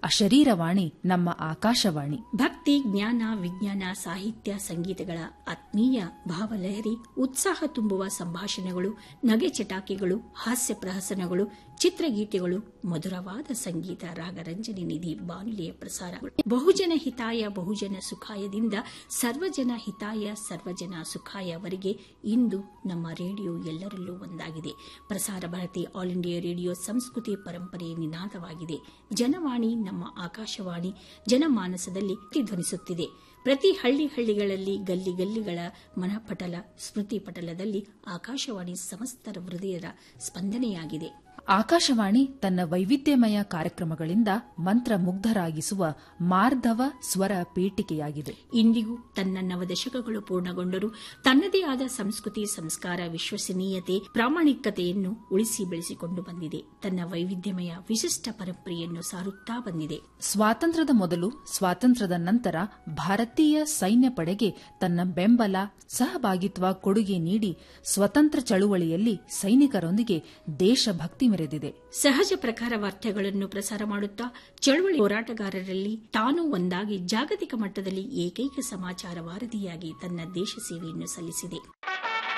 ಅಶರೀರವಾಣಿ ನಮ್ಮ ಆಕಾಶವಾಣಿ ಭಕ್ತಿ ಜ್ಞಾನ ವಿಜ್ಞಾನ ಸಾಹಿತ್ಯ ಸಂಗೀತಗಳ ಆತ್ಮೀಯ ಭಾವಲಹರಿ ಉತ್ಸಾಹ ತುಂಬುವ ಸಂಭಾಷಣೆಗಳು ನಗೆ ಚಟಾಕಿಗಳು ಹಾಸ್ಯ ಪ್ರಹಸನಗಳು ಚಿತ್ರಗೀತೆಗಳು ಮಧುರವಾದ ಸಂಗೀತ ರಾಗರಂಜನಿ ನಿಧಿ ಬಾನುಲಿಯ ಪ್ರಸಾರಗಳು ಬಹುಜನ ಹಿತಾಯ ಬಹುಜನ ಸುಖಾಯದಿಂದ ಸರ್ವಜನ ಹಿತಾಯ ಸರ್ವಜನ ಸುಖಾಯವರೆಗೆ ಇಂದು ನಮ್ಮ ರೇಡಿಯೋ ಎಲ್ಲರಲ್ಲೂ ಒಂದಾಗಿದೆ ಪ್ರಸಾರ ಭಾರತಿ ಆಲ್ ಇಂಡಿಯಾ ರೇಡಿಯೋ ಸಂಸ್ಕೃತಿ ಪರಂಪರೆ ನಿನಾದವಾಗಿದೆ ಜನವಾಣಿ ನಮ್ಮ ಆಕಾಶವಾಣಿ ಜನಮಾನಸದಲ್ಲಿ ಪ್ರತಿಧ್ವನಿಸುತ್ತಿದೆ ಪ್ರತಿ ಹಳ್ಳಿ ಹಳ್ಳಿಗಳಲ್ಲಿ ಗಲ್ಲಿ ಗಲ್ಲಿಗಳ ಮನಪಟಲ ಸ್ಮೃತಿ ಪಟಲದಲ್ಲಿ ಆಕಾಶವಾಣಿ ಸಮಸ್ತರ ಹೃದಯದ ಸ್ಪಂದನೆಯಾಗಿದೆ ಆಕಾಶವಾಣಿ ತನ್ನ ವೈವಿಧ್ಯಮಯ ಕಾರ್ಯಕ್ರಮಗಳಿಂದ ಮಂತ್ರಮುಗ್ಧರಾಗಿಸುವ ಮಾರ್ಧವ ಸ್ವರ ಪೀಠಿಕೆಯಾಗಿದೆ ಇಂದಿಗೂ ತನ್ನ ನವದಶಕಗಳು ಪೂರ್ಣಗೊಂಡರೂ ತನ್ನದೇ ಆದ ಸಂಸ್ಕೃತಿ ಸಂಸ್ಕಾರ ವಿಶ್ವಸನೀಯತೆ ಪ್ರಾಮಾಣಿಕತೆಯನ್ನು ಉಳಿಸಿ ಬೆಳೆಸಿಕೊಂಡು ಬಂದಿದೆ ತನ್ನ ವೈವಿಧ್ಯಮಯ ವಿಶಿಷ್ಟ ಪರಂಪರೆಯನ್ನು ಸಾರುತ್ತಾ ಬಂದಿದೆ ಸ್ವಾತಂತ್ರ್ಯದ ಮೊದಲು ಸ್ವಾತಂತ್ರ್ಯದ ನಂತರ ಭಾರತೀಯ ಸೈನ್ಯ ಪಡೆಗೆ ತನ್ನ ಬೆಂಬಲ ಸಹಭಾಗಿತ್ವ ಕೊಡುಗೆ ನೀಡಿ ಸ್ವತಂತ್ರ ಚಳುವಳಿಯಲ್ಲಿ ಸೈನಿಕರೊಂದಿಗೆ ದೇಶಭಕ್ತಿ ಮೆರೆದಿದೆ ಸಹಜ ಪ್ರಕಾರ ವಾರ್ತೆಗಳನ್ನು ಪ್ರಸಾರ ಮಾಡುತ್ತಾ ಚಳುವಳಿ ಹೋರಾಟಗಾರರಲ್ಲಿ ತಾನೂ ಒಂದಾಗಿ ಜಾಗತಿಕ ಮಟ್ಟದಲ್ಲಿ ಏಕೈಕ ಸಮಾಚಾರ ವಾರದಿಯಾಗಿ ತನ್ನ ದೇಶ ಸೇವೆಯನ್ನು ಸಲ್ಲಿಸಿದೆ